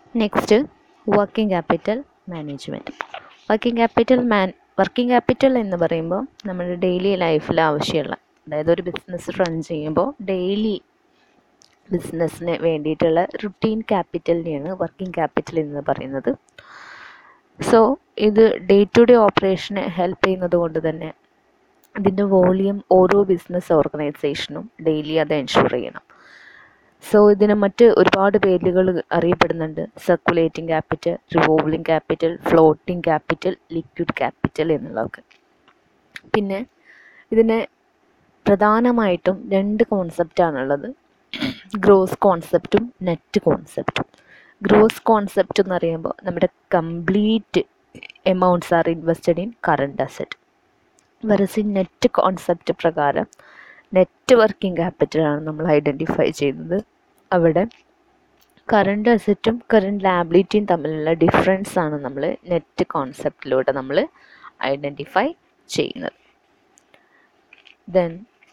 next working capital management working capital man working capital എന്ന് പറയുമ്പോൾ നമ്മുടെ ഡെയിലി ലൈഫിൽ ആവശ്യമുള്ള അതായത് ഒരു ബിസിനസ് റൺ ചെയ്യുമ്പോൾ ഡെയിലി ബിസിനസ്സിന് വേണ്ടിയിട്ടുള്ള റുട്ടീൻ ക്യാപിറ്റലിനെയാണ് വർക്കിംഗ് ക്യാപിറ്റൽ എന്ന് പറയുന്നത് സോ ഇത് ഡേ ടു ഡേ ഓപ്പറേഷന് ഹെൽപ്പ് ചെയ്യുന്നത് കൊണ്ട് തന്നെ ഇതിൻ്റെ വോളിയം ഓരോ ബിസിനസ് ഓർഗനൈസേഷനും ഡെയിലി അത് എൻഷുർ ചെയ്യണം സോ ഇതിന് മറ്റ് ഒരുപാട് പേരുകൾ അറിയപ്പെടുന്നുണ്ട് circulating capital revolving capital floating capital liquid capital എന്നുള്ളതൊക്കെ പിന്നെ ഇതിന് പ്രധാനമായിട്ടും രണ്ട് കോൺസെപ്റ്റാണുള്ളത് ഗ്രോസ് കോൺസെപ്റ്റും നെറ്റ് കോൺസെപ്റ്റും ഗ്രോസ് കോൺസെപ്റ്റ് എന്ന് പറയുമ്പോൾ നമ്മുടെ complete amounts are invested in current asset whereas in net concept പ്രകാരം നെറ്റ് വർക്കിംഗ് ക്യാപിറ്റലാണ് നമ്മൾ ഐഡൻറ്റിഫൈ ചെയ്യുന്നത് അവിടെ കറണ്ട് അസറ്റും കറണ്ട് ലാബിലിറ്റിയും തമ്മിലുള്ള ഡിഫറൻസ് ആണ് നമ്മൾ നെറ്റ് കോൺസെപ്റ്റിലൂടെ നമ്മൾ ഐഡൻറ്റിഫൈ ചെയ്യുന്നത് then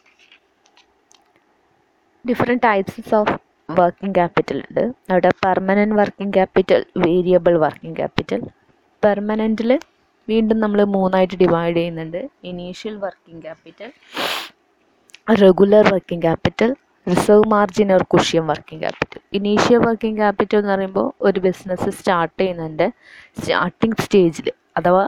different types of working capital ഉണ്ട് അവിടെ permanent working capital variable working capital പെർമനൻറ്റിൽ വീണ്ടും നമ്മൾ മൂന്നായിട്ട് ഡിവൈഡ് ചെയ്യുന്നുണ്ട് initial working capital regular working capital reserve margin or cushion working capital initial working capital എന്ന് പറയുമ്പോൾ ഒരു ബിസിനസ് സ്റ്റാർട്ട് ചെയ്യുന്നതിൻ്റെ സ്റ്റാർട്ടിംഗ് സ്റ്റേജിൽ അഥവാ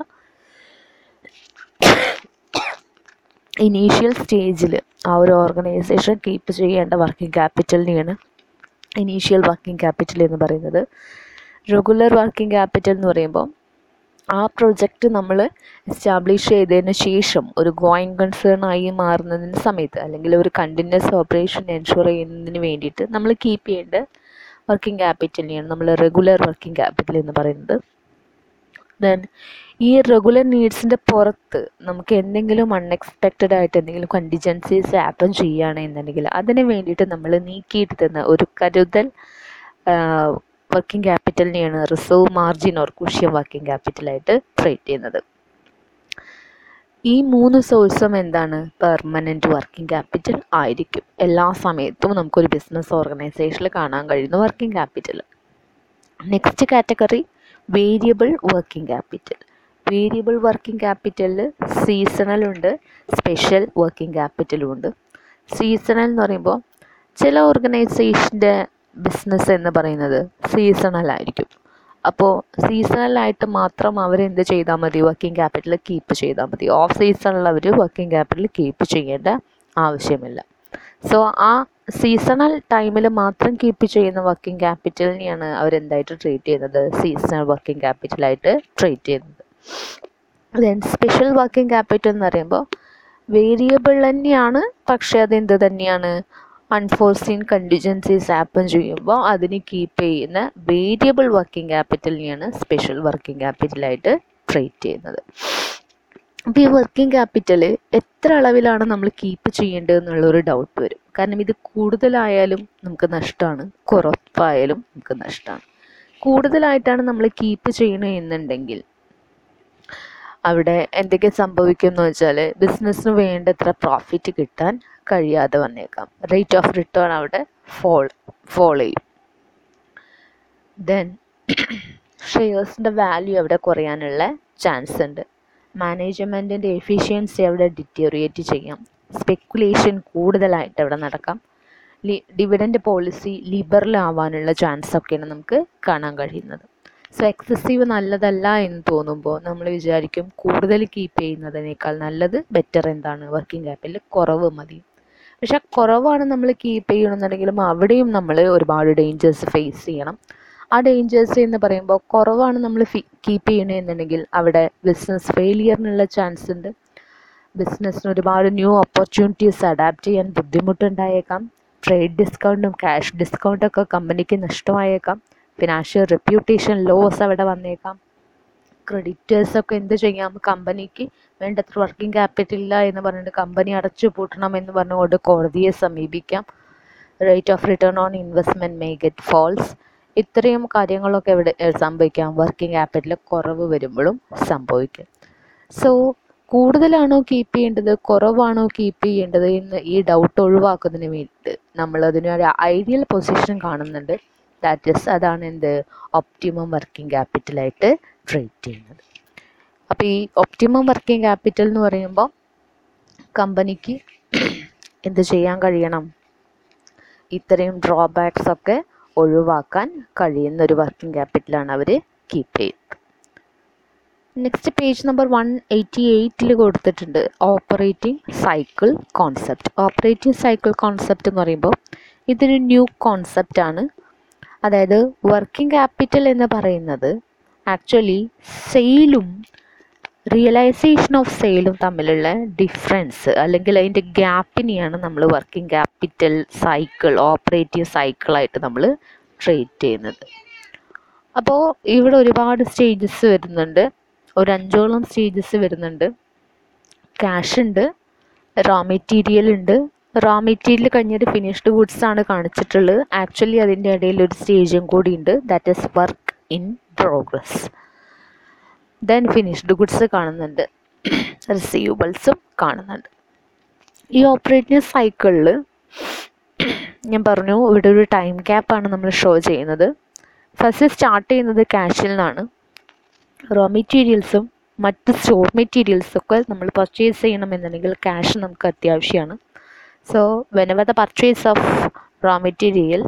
ഇനീഷ്യൽ സ്റ്റേജിൽ ആ ഒരു ഓർഗനൈസേഷൻ കീപ്പ് ചെയ്യേണ്ട വർക്കിംഗ് ക്യാപിറ്റലിനെയാണ് ഇനീഷ്യൽ വർക്കിംഗ് ക്യാപിറ്റൽ എന്ന് പറയുന്നത് റെഗുലർ വർക്കിംഗ് ക്യാപിറ്റൽ എന്ന് പറയുമ്പോൾ ആ പ്രൊജക്റ്റ് നമ്മൾ എസ്റ്റാബ്ലിഷ് ചെയ്തതിന് ശേഷം ഒരു ഗോയിങ് കൺസേൺ ആയി മാറുന്നതിന് സമയത്ത് അല്ലെങ്കിൽ ഒരു കണ്ടിന്യൂസ് ഓപ്പറേഷൻ എൻഷുർ ചെയ്യുന്നതിന് വേണ്ടിയിട്ട് നമ്മൾ കീപ്പ് ചെയ്യേണ്ട വർക്കിംഗ് ക്യാപിറ്റലിനെയാണ് നമ്മൾ റെഗുലർ വർക്കിംഗ് ക്യാപിറ്റൽ എന്ന് പറയുന്നത് ദെൻ ഈ റെഗുലർ നീഡ്സിൻ്റെ പുറത്ത് നമുക്ക് എന്തെങ്കിലും അൺഎക്സ്പെക്റ്റഡ് ആയിട്ട് എന്തെങ്കിലും കണ്ടിജൻസീസ് ഹാപ്പൻ ചെയ്യുകയാണെന്നുണ്ടെങ്കിൽ അതിന് വേണ്ടിയിട്ട് നമ്മൾ നീക്കിയിട്ട് തന്ന ഒരു കരുതൽ വർക്കിംഗ് ക്യാപിറ്റലിനെയാണ് reserve margin or cushion working ക്യാപിറ്റലായിട്ട് ട്രീറ്റ് ചെയ്യുന്നത് ഈ മൂന്ന് സോഴ്സും എന്താണ് പെർമനൻറ്റ് വർക്കിംഗ് ക്യാപിറ്റൽ ആയിരിക്കും എല്ലാ സമയത്തും നമുക്കൊരു ബിസിനസ് ഓർഗനൈസേഷനിൽ കാണാൻ കഴിയുന്ന working capital next category variable working capital variable working ക്യാപിറ്റലിൽ സീസണൽ ഉണ്ട് സ്പെഷ്യൽ വർക്കിംഗ് ക്യാപിറ്റലും ഉണ്ട് സീസണൽ എന്ന് പറയുമ്പോൾ ചില ഓർഗനൈസേഷൻ്റെ ബിസിനസ് എന്ന് പറയുന്നത് സീസണൽ ആയിരിക്കും അപ്പോൾ സീസണലായിട്ട് മാത്രം അവരെന്ത് ചെയ്താൽ മതി വർക്കിംഗ് ക്യാപിറ്റൽ കീപ്പ് ചെയ്താൽ മതി ഓഫ് സീസണിൽ അവർ വർക്കിംഗ് ക്യാപിറ്റൽ കീപ്പ് ചെയ്യേണ്ട ആവശ്യമില്ല സോ ആ സീസണൽ ടൈമിൽ മാത്രം കീപ്പ് ചെയ്യുന്ന വർക്കിംഗ് ക്യാപിറ്റലിനെയാണ് അവരെന്തായിട്ട് ട്രീറ്റ് ചെയ്യുന്നത് സീസണൽ വർക്കിംഗ് ക്യാപിറ്റലായിട്ട് ട്രീറ്റ് ചെയ്യുന്നത് ദെൻ സ്പെഷ്യൽ വർക്കിംഗ് ക്യാപിറ്റൽ എന്ന് പറയുമ്പോൾ വേരിയബിൾ തന്നെയാണ് പക്ഷേ അതെന്ത് തന്നെയാണ് അൺഫോർസീൻ കണ്ടിജൻസീസ് ഹാപ്പൻ ചെയ്യുമ്പോൾ അതിന് കീപ്പ് ചെയ്യുന്ന വേരിയബിൾ വർക്കിംഗ് ക്യാപിറ്റലിനെയാണ് സ്പെഷ്യൽ വർക്കിംഗ് ക്യാപിറ്റലായിട്ട് ട്രീറ്റ് ചെയ്യുന്നത് അപ്പോൾ ഈ വർക്കിംഗ് ക്യാപിറ്റൽ എത്ര അളവിലാണ് നമ്മൾ കീപ്പ് ചെയ്യേണ്ടത് എന്നുള്ളൊരു ഡൗട്ട് വരും കാരണം ഇത് കൂടുതലായാലും നമുക്ക് നഷ്ടമാണ് കുറവായാലും നമുക്ക് നഷ്ടമാണ് കൂടുതലായിട്ടാണ് നമ്മൾ കീപ്പ് ചെയ്യണത് എന്നുണ്ടെങ്കിൽ അവിടെ എന്തൊക്കെ സംഭവിക്കും എന്ന് വെച്ചാൽ ബിസിനസ്സിന് വേണ്ടത്ര പ്രോഫിറ്റ് കിട്ടാൻ കഴിയാതെ വന്നേക്കാം റേറ്റ് ഓഫ് റിട്ടേൺ അവിടെ ഫോൾ ഫോൾ ചെയ്യും ദെൻ ഷെയർസിൻ്റെ വാല്യൂ അവിടെ കുറയാനുള്ള ചാൻസ് ഉണ്ട് മാനേജ്മെൻറ്റിൻ്റെ എഫിഷ്യൻസി അവിടെ ഡിറ്റീറിയേറ്റ് ചെയ്യാം സ്പെക്കുലേഷൻ കൂടുതലായിട്ട് അവിടെ നടക്കാം ലി ഡിവിഡൻഡ് പോളിസി ലിബറൽ ആവാനുള്ള ചാൻസ് ഒക്കെയാണ് നമുക്ക് കാണാൻ കഴിയുന്നത് സോ എക്സസീവ് നല്ലതല്ല എന്ന് തോന്നുമ്പോൾ നമ്മൾ വിചാരിക്കും കൂടുതൽ കീപ്പ് ചെയ്യുന്നതിനേക്കാൾ നല്ലത് ബെറ്റർ എന്താണ് വർക്കിംഗ് ക്യാപിറ്റൽ കുറവ് മതി പക്ഷെ ആ കുറവാണ് നമ്മൾ കീപ്പ് ചെയ്യണമെന്നുണ്ടെങ്കിലും അവിടെയും നമ്മൾ ഒരുപാട് ഡേഞ്ചേഴ്സ് ഫേസ് ചെയ്യണം ആ ഡേഞ്ചേഴ്സ് എന്ന് പറയുമ്പോൾ കുറവാണ് നമ്മൾ കീപ്പ് ചെയ്യണമെന്നുണ്ടെങ്കിൽ അവിടെ ബിസിനസ് ഫെയിലിയറിനുള്ള ചാൻസ് ഉണ്ട് ബിസിനസ്സിന് ഒരുപാട് ന്യൂ ഓപ്പർച്യൂണിറ്റീസ് അഡാപ്റ്റ് ചെയ്യാൻ ബുദ്ധിമുട്ടുണ്ടായേക്കാം ട്രേഡ് ഡിസ്കൗണ്ടും ക്യാഷ് ഡിസ്കൗണ്ടൊക്കെ കമ്പനിക്ക് നഷ്ടമായേക്കാം ഫിനാൻഷ്യൽ റെപ്യൂട്ടേഷൻ ലോസ് അവിടെ വന്നേക്കാം ക്രെഡിറ്റേഴ്സൊക്കെ എന്ത് ചെയ്യാം കമ്പനിക്ക് വേണ്ടത്ര വർക്കിംഗ് ക്യാപിറ്റൽ ഇല്ല എന്ന് പറഞ്ഞിട്ട് കമ്പനി അടച്ചു പൂട്ടണം എന്ന് പറഞ്ഞുകൊണ്ട് കോടതിയെ സമീപിക്കാം rate of return on investment may get falls ഇത്രയും കാര്യങ്ങളൊക്കെ ഇവിടെ സംഭവിക്കാം വർക്കിംഗ് ക്യാപിറ്റൽ കുറവ് വരുമ്പോഴും സംഭവിക്കും സോ കൂടുതലാണോ കീപ്പ് ചെയ്യേണ്ടത് കുറവാണോ കീപ്പ് ചെയ്യേണ്ടത് എന്ന് ഈ ഡൗട്ട് ഒഴിവാക്കുന്നതിന് വേണ്ടിയിട്ട് നമ്മൾ അതിനൊരു ഐഡിയൽ പൊസിഷൻ കാണുന്നുണ്ട് ദാറ്റ് ഇസ് അതാണ് എന്ത് ഒപ്റ്റിമം വർക്കിംഗ് ക്യാപിറ്റലായിട്ട് ട്രീറ്റ് ചെയ്യുന്നത് അപ്പോൾ ഈ ഒപ്റ്റിമം വർക്കിംഗ് ക്യാപിറ്റൽ എന്ന് പറയുമ്പോൾ കമ്പനിക്ക് എന്ത് ചെയ്യാൻ കഴിയണം ഇത്രയും ഡ്രോബാക്സ് ഒക്കെ ഒഴിവാക്കാൻ കഴിയുന്ന ഒരു വർക്കിംഗ് ക്യാപിറ്റലാണ് അവർ കീപ്പ് ചെയ്യുന്നത് next page number one eighty എയ്റ്റിൽ കൊടുത്തിട്ടുണ്ട് operating cycle concept operating cycle concept എന്ന് പറയുമ്പോൾ ഇതൊരു ന്യൂ കോൺസെപ്റ്റ് ആണ് അതായത് വർക്കിംഗ് ക്യാപിറ്റൽ എന്ന് പറയുന്നത് ആക്ച്വലി സെയിലും റിയലൈസേഷൻ ഓഫ് സെയിലും തമ്മിലുള്ള ഡിഫറൻസ് അല്ലെങ്കിൽ അതിൻ്റെ ഗ്യാപ്പിനെയാണ് നമ്മൾ വർക്കിംഗ് ക്യാപിറ്റൽ സൈക്കിൾ ഓപ്പറേറ്റീവ് സൈക്കിളായിട്ട് നമ്മൾ ട്രീറ്റ് ചെയ്യുന്നത് അപ്പോൾ ഇവിടെ ഒരുപാട് സ്റ്റേജസ് വരുന്നുണ്ട് ഒരു അഞ്ചോളം സ്റ്റേജസ് വരുന്നുണ്ട് ക്യാഷ് ഉണ്ട് റോ മെറ്റീരിയൽ ഉണ്ട് റോ മെറ്റീരിയൽ കഴിഞ്ഞിട്ട് ഫിനിഷ്ഡ് ഗുഡ്സ് ആണ് കാണിച്ചിട്ടുള്ളത് ആക്ച്വലി അതിൻ്റെ ഇടയിൽ ഒരു സ്റ്റേജും കൂടി ഉണ്ട് that is work in progress then finished goods കാണുന്നുണ്ട് റിസീവബിൾസും കാണുന്നുണ്ട് ഈ ഓപ്പറേറ്റിംഗ് സൈക്കിളിൽ ഞാൻ പറഞ്ഞു ഇവിടെ ഒരു ടൈം ക്യാപ്പാണ് നമ്മൾ ഷോ ചെയ്യുന്നത് ഫസ്റ്റ് സ്റ്റാർട്ട് ചെയ്യുന്നത് ക്യാഷിൽ നിന്നാണ് റോ മെറ്റീരിയൽസും മറ്റ് സ്റ്റോർ മെറ്റീരിയൽസൊക്കെ നമ്മൾ പർച്ചേസ് ചെയ്യണമെന്നുണ്ടെങ്കിൽ ക്യാഷ് നമുക്ക് അത്യാവശ്യമാണ് so whenever the purchase of raw material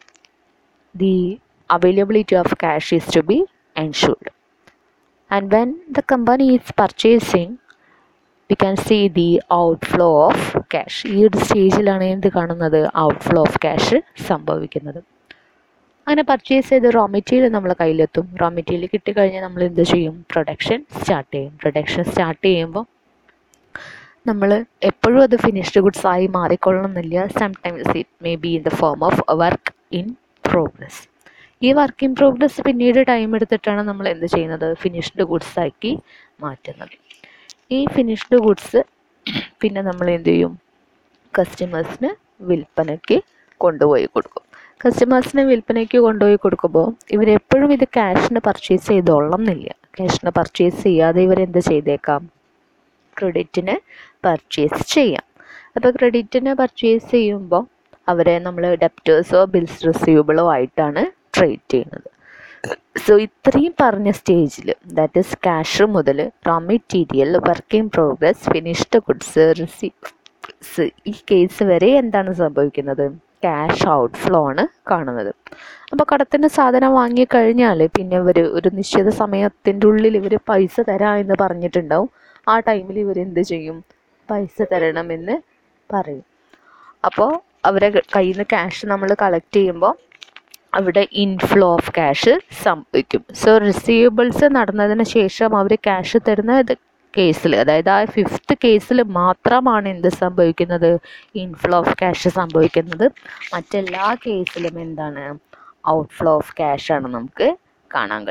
the availability of cash is to be ensured and when the company is purchasing we can see the outflow of cash ഈ ഒരു സ്റ്റേജിലാണ് എന്ത് കാണുന്നത് outflow of cash സംഭവിക്കുന്നത് അങ്ങനെ purchase ചെയ്ത് raw material നമ്മളെ കയ്യിലെത്തും raw material കിട്ടിക്കഴിഞ്ഞാൽ നമ്മൾ എന്ത് ചെയ്യും പ്രൊഡക്ഷൻ സ്റ്റാർട്ട് ചെയ്യും പ്രൊഡക്ഷൻ സ്റ്റാർട്ട് ചെയ്യുമ്പോൾ നമ്മൾ എപ്പോഴും അത് ഫിനിഷ്ഡ് ഗുഡ്സ് ആയി മാറിക്കൊള്ളണമെന്നില്ല sometimes it may be in the form of work in progress ഈ വർക്ക് ഇൻ പ്രോഗ്രസ് പിന്നീട് ടൈം എടുത്തിട്ടാണ് നമ്മൾ എന്ത് ചെയ്യുന്നത് ഫിനിഷ്ഡ് ഗുഡ്സ് ആക്കി മാറ്റുന്നത് ഈ ഫിനിഷ്ഡ് ഗുഡ്സ് പിന്നെ നമ്മൾ എന്ത് ചെയ്യും കസ്റ്റമേഴ്സിന് വിൽപ്പനയ്ക്ക് കൊണ്ടുപോയി കൊടുക്കും കസ്റ്റമേഴ്സിന് വിൽപ്പനയ്ക്ക് കൊണ്ടുപോയി കൊടുക്കുമ്പോൾ ഇവരെപ്പോഴും ഇത് ക്യാഷിന് പർച്ചേസ് ചെയ്തോളണം എന്നില്ല ക്യാഷിന് പർച്ചേസ് ചെയ്യാതെ ഇവരെന്ത് ചെയ്തേക്കാം ക്രെഡിറ്റിന് പർച്ചേസ് ചെയ്യാം അപ്പോൾ ക്രെഡിറ്റിന് പർച്ചേസ് ചെയ്യുമ്പോൾ അവരെ നമ്മൾ ഡെപ്റ്റേഴ്സോ ബിൽസ് റിസീവബിളോ ആയിട്ടാണ് ട്രേഡ് ചെയ്യുന്നത് സോ ഇത്രയും പറഞ്ഞ സ്റ്റേജിൽ ദാറ്റ് ഈസ് ക്യാഷ് മുതൽ raw material work in progress finished goods receives ഈ കേസ് വരെ എന്താണ് സംഭവിക്കുന്നത് ക്യാഷ് ഔട്ട്ഫ്ലോ ആണ് കാണുന്നത് അപ്പോൾ കടത്തിന് സാധനം വാങ്ങിക്കഴിഞ്ഞാൽ പിന്നെ ഇവർ ഒരു നിശ്ചിത സമയത്തിൻ്റെ ഉള്ളിൽ ഇവർ പൈസ തരാം എന്ന് പറഞ്ഞിട്ടുണ്ടാവും ആ ടൈമിൽ ഇവർ എന്ത് ചെയ്യും പൈസ തരണമെന്ന് പറയും അപ്പോൾ അവരെ കയ്യിൽ നിന്ന് ക്യാഷ് നമ്മൾ കളക്ട് ചെയ്യുമ്പോൾ അവിടെ ഇൻഫ്ലോ ഓഫ് ക്യാഷ് സംഭവിക്കും സോ റിസീവബിൾസ് നടന്നതിന് ശേഷം അവർ ക്യാഷ് തരുന്ന കേസിൽ അതായത് ആ ഫിഫ്ത്ത് കേസിൽ മാത്രമാണ് എന്ത് സംഭവിക്കുന്നത് ഇൻഫ്ലോ ഓഫ് ക്യാഷ് സംഭവിക്കുന്നത് മറ്റെല്ലാ കേസിലും എന്താണ് ഔട്ട്ഫ്ലോ ഓഫ് ക്യാഷ് ആണ് നമുക്ക് കാണാൻ കഴിയും